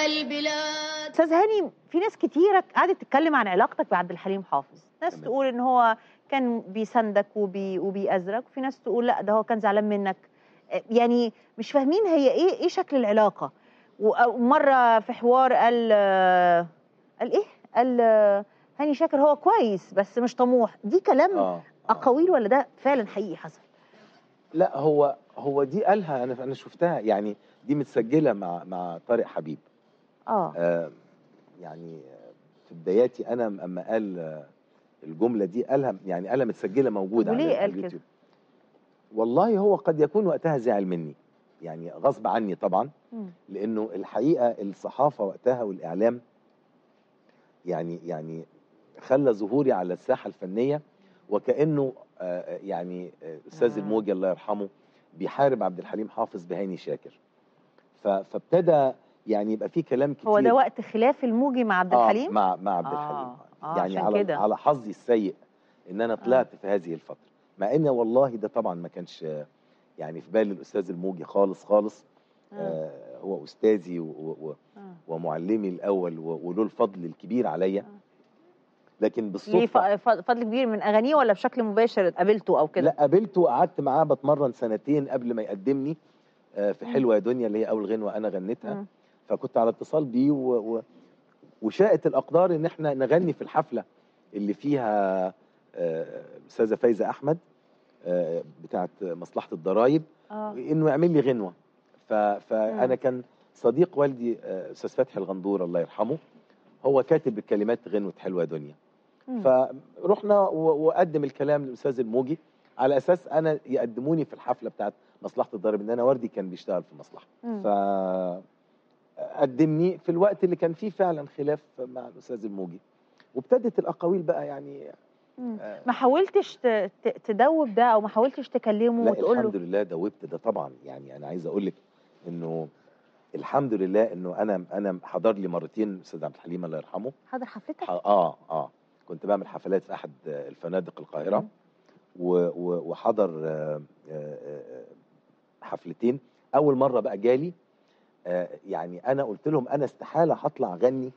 البلاد استاذ هاني في ناس كتيره قعدت تتكلم عن علاقتك بعبد الحليم حافظ ناس تمام. تقول ان هو كان بيساندك وبي وبيأزرك وفي ناس تقول لا ده هو كان زعلان منك آه، يعني مش فاهمين هي ايه ايه شكل العلاقه ومره في حوار قال آه، قال ايه قال آه، هاني شاكر هو كويس بس مش طموح دي كلام اه آه. اقاويل ولا ده فعلا حقيقي حصل لا هو هو دي قالها انا انا شفتها يعني دي متسجله مع مع طارق حبيب اه آه يعني آه، في بداياتي انا اما قال آه، الجمله دي قالها يعني قالها متسجله موجوده وليه على قال على اليوتيوب والله هو قد يكون وقتها زعل مني يعني غصب عني طبعا مم. لانه الحقيقه الصحافه وقتها والاعلام يعني يعني خلى ظهوري على الساحه الفنيه وكانه آه، يعني آه، استاذ آه. الموجي الله يرحمه بيحارب عبد الحليم حافظ بهاني شاكر ف- فابتدى يعني يبقى في كلام كتير هو ده وقت خلاف الموجي مع عبد آه، الحليم مع مع عبد آه، الحليم آه، يعني عشان على كده. على حظي السيء ان انا طلعت في هذه الفتره مع ان والله ده طبعا ما كانش آه، يعني في بال الاستاذ الموجي خالص خالص آه. آه هو استاذي و و آه. ومعلمي الاول و- وله الفضل الكبير عليا لكن ليه بالصدفه ف- ف- فضل كبير من اغانيه ولا بشكل مباشر قابلته او كده لا قابلته وقعدت معاه بتمرن سنتين قبل ما يقدمني آه، في مم. حلوه يا دنيا اللي هي اول غنوه انا غنيتها مم. فكنت على اتصال بيه و... و... وشاءت الاقدار ان احنا نغني في الحفله اللي فيها آه، الاستاذه فايزه احمد آه، بتاعه مصلحه الضرايب اه انه يعمل لي غنوه ف... فانا مم. كان صديق والدي آه، استاذ فتحي الغندور الله يرحمه هو كاتب الكلمات غنوه حلوه يا دنيا مم. فرحنا و- وقدم الكلام للاستاذ الموجي على اساس انا يقدموني في الحفله بتاعت مصلحه الضرب ان انا وردي كان بيشتغل في المصلحه مم. ف قدمني في الوقت اللي كان فيه فعلا خلاف مع الاستاذ الموجي وابتدت الاقاويل بقى يعني مم. آه، ما حاولتش ت- ت- تدوب ده او ما حاولتش تكلمه لا وتقول الحمد له لله دوبت ده طبعا يعني انا عايز اقول لك انه الحمد لله انه انا انا حضر لي مرتين الاستاذ عبد الحليم الله يرحمه حاضر حفلتك ح- اه اه كنت بعمل حفلات في احد آه، الفنادق القاهره مم. و- و- وحضر آه، آه، آه، حفلتين اول مره بقى جالي آه، يعني انا قلت لهم انا استحاله هطلع اغني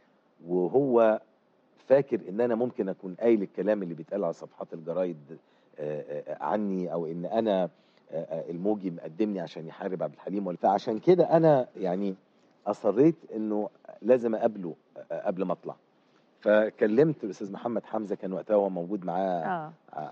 وهو فاكر ان انا ممكن اكون قايل الكلام اللي بيتقال على صفحات الجرايد آه، آه، عني او ان انا آه، آه، الموجي مقدمني عشان يحارب عبد الحليم ولا- فعشان كده انا يعني اصريت انه لازم اقابله آه، قبل ما اطلع فكلمت الاستاذ محمد حمزه كان وقتها هو موجود معاه اه